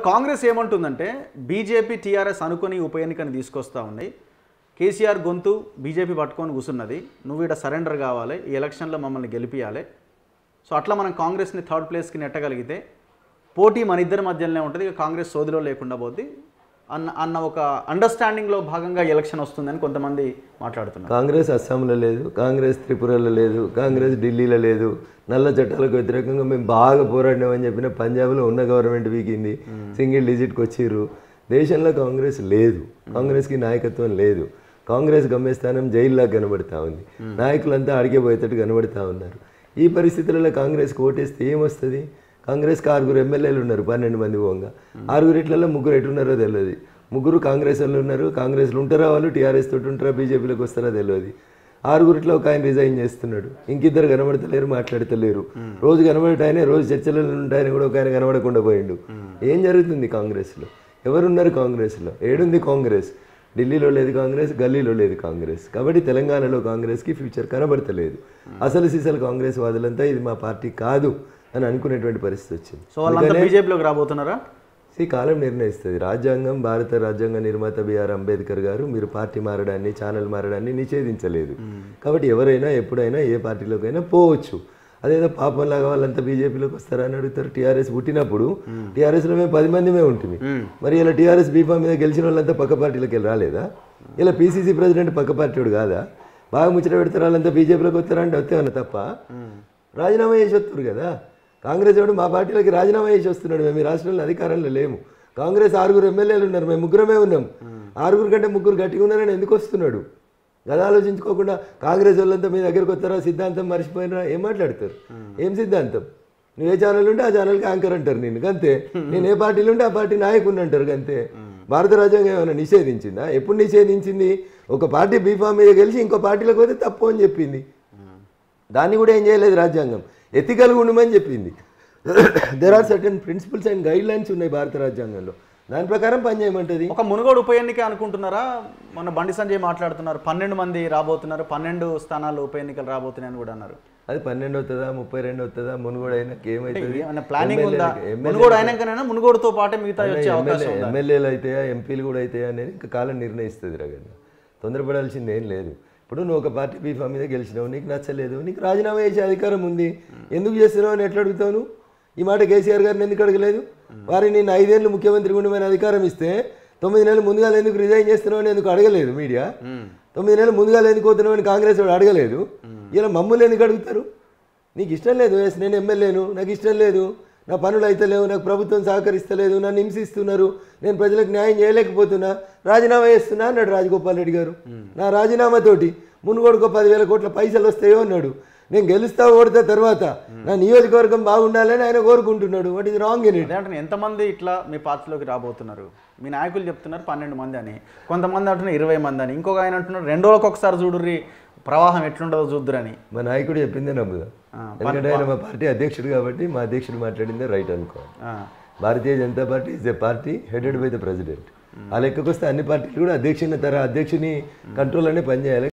కాంగ్రెస్ ఏమంటుందంటే BJP TRS అనుకుని ఉప ఎన్నికని తీసుకొస్తా ఉంది కేసీఆర్ గొంతు బీజేపీ పట్టుకొని కూర్చున్నది నువ్వు ఇక్కడ సరెండర్ కావాలి ఈ ఎలక్షన్లో మమ్మల్ని గెలిపియాలి సో అట్లా మనం కాంగ్రెస్ని థర్డ్ ప్లేస్కి నెట్టగలిగితే పోటీ మన ఇద్దరి మధ్యలోనే ఉంటుంది ఇక కాంగ్రెస్ సోదిలో లేకుండా పోద్ది అన్న అన్న ఒక అండర్స్టాండింగ్లో భాగంగా ఎలక్షన్ వస్తుందని కొంతమంది మాట్లాడుతున్నారు కాంగ్రెస్ అస్సాంలో లేదు కాంగ్రెస్ త్రిపురలో లేదు కాంగ్రెస్ ఢిల్లీలో లేదు నల్ల చట్టాలకు వ్యతిరేకంగా మేము బాగా పోరాడినామని చెప్పిన పంజాబ్లో ఉన్న గవర్నమెంట్ వీకింది సింగిల్ డిజిట్కి వచ్చిర్రు దేశంలో కాంగ్రెస్ లేదు కాంగ్రెస్కి నాయకత్వం లేదు కాంగ్రెస్ గమ్యస్థానం జైల్లా కనబడతా ఉంది నాయకులంతా అడిగే పోయేటట్టు కనబడతా ఉన్నారు ఈ పరిస్థితులలో కాంగ్రెస్కి ఓటేస్తే ఏమొస్తుంది కాంగ్రెస్కి ఆరుగురు ఎమ్మెల్యేలు ఉన్నారు పన్నెండు మంది పోగా ఆరుగురు ఇట్లలో ముగ్గురు ఎటున్నారో తెలియదు ముగ్గురు కాంగ్రెస్ వాళ్ళు ఉన్నారు కాంగ్రెస్లో ఉంటారా వాళ్ళు టీఆర్ఎస్ తోటి ఉంటారా బీజేపీలోకి వస్తారా తెలియదు ఆరుగురిట్లో ఒక ఆయన రిజైన్ చేస్తున్నాడు ఇంకిద్దరు కనబడతలేరు మాట్లాడతలేరు రోజు కనబడటాయనే రోజు చర్చలలో ఉంటాయని కూడా ఒక ఆయన కనబడకుండా పోయిండు ఏం జరుగుతుంది కాంగ్రెస్లో ఎవరున్నారు కాంగ్రెస్లో ఏడుంది కాంగ్రెస్ ఢిల్లీలో లేదు కాంగ్రెస్ గల్లీలో లేదు కాంగ్రెస్ కాబట్టి తెలంగాణలో కాంగ్రెస్కి ఫ్యూచర్ కనబడతలేదు అసలు సిసలు కాంగ్రెస్ వాదులంతా ఇది మా పార్టీ కాదు అని అనుకునేటువంటి పరిస్థితి వచ్చింది సో వాళ్ళంతా బీజేపీలోకి రాబోతున్నారా ఈ కాలం నిర్ణయిస్తుంది రాజ్యాంగం భారత రాజ్యాంగ నిర్మాత బిఆర్ అంబేద్కర్ గారు మీరు పార్టీ మారడాన్ని ఛానల్ మారడాన్ని నిషేధించలేదు కాబట్టి ఎవరైనా ఎప్పుడైనా ఏ పార్టీలోకైనా పోవచ్చు అదేదో పాపంలాగా వాళ్ళంతా బీజేపీలోకి వస్తారా అని అడుగుతారు టీఆర్ఎస్ పుట్టినప్పుడు టీఆర్ఎస్లో మేము పది మందిమే ఉంటుంది మరి ఇలా టీఆర్ఎస్ బీఫా మీద గెలిచిన వాళ్ళంతా పక్క పార్టీలోకి వెళ్ళి రాలేదా ఇలా పీసీసీ ప్రెసిడెంట్ పక్క పార్టీడు కాదా బాగా ముచ్చట పెడతారు వాళ్ళంతా బీజేపీలోకి వస్తారంటే వస్తేమన్నా తప్ప రాజీనామా చేసి వస్తారు కదా కాంగ్రెస్ వాడు మా పార్టీలోకి రాజీనామా చేసి వస్తున్నాడు మేము ఈ రాష్ట్రంలో అధికారంలో లేము కాంగ్రెస్ ఆరుగురు ఎమ్మెల్యేలు ఉన్నారు మేము ముగ్గురమే ఉన్నాం ఆరుగురు కంటే ముగ్గురు గట్టిగా ఉన్నారని ఎందుకు వస్తున్నాడు గదా ఆలోచించుకోకుండా కాంగ్రెస్ వాళ్ళంతా మీ దగ్గరకు వస్తారా సిద్ధాంతం మర్చిపోయినా ఏం మాట్లాడతారు ఏం సిద్ధాంతం నువ్వు ఏ ఛానల్ ఉంటే ఆ ఛానల్కి యాంకర్ అంటారు నేను అంతే నేను ఏ పార్టీలో ఉంటే ఆ పార్టీ నాయకుడిని అంటారు అంతే భారత రాజ్యాంగం ఏమైనా నిషేధించిందా ఎప్పుడు నిషేధించింది ఒక పార్టీ బీఫామ్ మీద గెలిచి ఇంకో పార్టీలోకి పోతే తప్పు అని చెప్పింది దాన్ని కూడా ఏం చేయలేదు రాజ్యాంగం ఎథికల్గా ఉండమని చెప్పింది there are certain principles and guidelines ఉన్నాయి భారత రాజ్యాంగంలో దాని ప్రకారం పనిచేయమంటది ఒక మునుగోడు ఉప ఎన్నిక అనుకుంటున్నారా మన బండి సంజయ్ మాట్లాడుతున్నారు పన్నెండు మంది రాబోతున్నారు పన్నెండు స్థానాలు ఉప ఎన్నికలు రాబోతున్నాయని కూడా అన్నారు అది పన్నెండు అవుతుందా ముప్పై రెండు అవుతుందా మునుగోడు అయినా ఏమవుతుంది ఏమైనా ప్లానింగ్ ఉందా మునుగోడు అయినాకనైనా మునుగోడుతో పాటే మిగతా వచ్చే అవకాశం ఉందా ఎమ్మెల్యేలు అయితే ఎంపీలు కూడా అయితే అనేది ఇంకా కాలం నిర్ణయిస్తుంది రగన్న తొందరపడాల్సింది ఏం లేదు ఇప్పుడు నువ్వు ఒక పార్టీ బీఫా మీద గెలిచినావు నీకు నచ్చలేదు నీకు రాజీనామా చేసే అధికారం ఉంది ఎందుకు చేస్తున్నావు అని ఎట్లా అడుగుతావు నువ్వు? ఈ మాట కేసీఆర్ గారిని ఎందుకు అడగలేదు వారి నేను ఐదేళ్ళు ముఖ్యమంత్రి ఉండమని అధికారం ఇస్తే తొమ్మిది నెలలు ముందుగా ఎందుకు రిజైన్ చేస్తున్నావు అని ఎందుకు అడగలేదు మీడియా తొమ్మిది నెలలు ముందుగా ఎందుకు పోతున్నావు అని కాంగ్రెస్ వాడు అడగలేదు ఇలా మమ్మల్ని ఎందుకు అడుగుతారు నీకు ఇష్టం లేదు ఎస్ నేను ఎమ్మెల్యేను నాకు ఇష్టం లేదు నా పనులు అయితే లేవు నాకు ప్రభుత్వం సహకరిస్తలేదు నన్ను హింసిస్తున్నారు నేను ప్రజలకు న్యాయం చేయలేకపోతున్నా రాజీనామా చేస్తున్నా అన్నాడు రాజగోపాల్ రెడ్డి గారు నా రాజీనామాతోటి మునుగోడుకో పదివేల కోట్ల పైసలు వస్తాయో అన్నాడు నేను గెలుస్తా ఓడితే తర్వాత నా నియోజకవర్గం బాగుండాలని ఆయన కోరుకుంటున్నాడు what is wrong in it అదే అంటున్నా ఎంతమంది ఇట్లా మీ పార్టీలోకి రాబోతున్నారు మీ నాయకులు చెప్తున్నారు పన్నెండు మంది అని కొంతమంది అంటున్నారు ఇరవై మంది అని ఇంకొక ఆయన అంటున్నారు రెండు రోజులకు ఒకసారి చూడుర్రి ప్రవాహం ఎట్లుంటుందో చూద్దురని మా నాయకుడు చెప్పిందే నమ్ముదాం ఆ, ఎందుకంటే ఆయన మా పార్టీ అధ్యక్షుడు కాబట్టి మా అధ్యక్షుడు మాట్లాడిందే రైట్ అనుకోవాలి ఆ, Bharatiya Janata party is a party headed by the president ఆ లెక్కకు వస్తే అన్ని పార్టీలు కూడా అధ్యక్షుని తర అధ్యక్షుని కంట్రోల్ అనే పనిచేయాలి